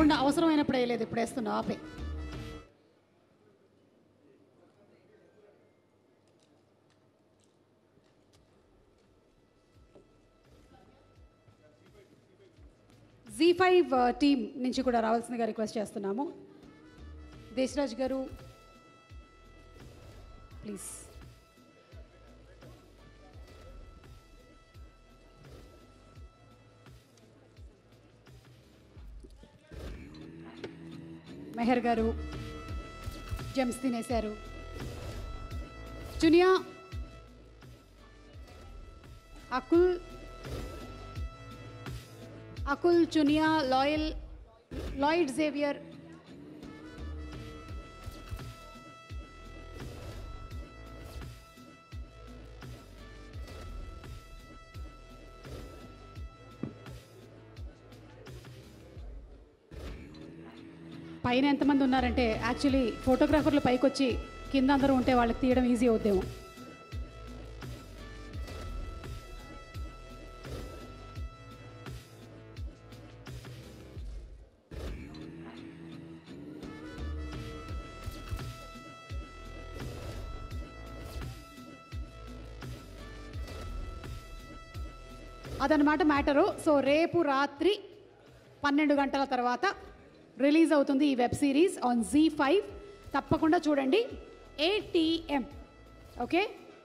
ఏమన్నా అవసరమైనప్పుడు వేయలేదు ఇప్పుడు వేస్తున్నావు ఆపే జీ ఫైవ్ టీమ్ నుంచి కూడా రావాల్సిందిగా రిక్వెస్ట్ చేస్తున్నాము దేశరాజ్ గారు ప్లీజ్ మెహర్ గారు జెమ్స్ తినేశారు జునియా అకుల్ అకుల్ చునియా లాయల్ లాయిడ్ జేవియర్ పైన ఎంతమంది ఉన్నారంటే యాక్చువల్లీ ఫోటోగ్రాఫర్లు పైకి వచ్చి కింద అందరూ ఉంటే వాళ్ళకి తీయడం ఈజీ అవుద్దేమో అదనమాట మ్యాటరు సో రేపు రాత్రి పన్నెండు గంటల తర్వాత రిలీజ్ అవుతుంది ఈ web series on Zee five తప్పకుండా చూడండి ఏటీఎం ఓకే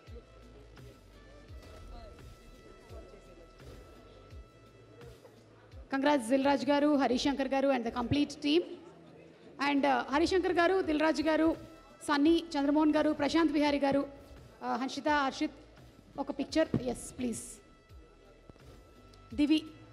కంగ్రాట్స్ దిల్రాజ్ గారు హరిశంకర్ గారు and the complete team and Harishankar గారు దిల్రాజ్ గారు సన్నీ చంద్రమోహన్ గారు ప్రశాంత్ బిహారీ గారు ఆ, హన్షిత హర్షిత్ ఒక పిక్చర్ ఎస్ ప్లీజ్ దివి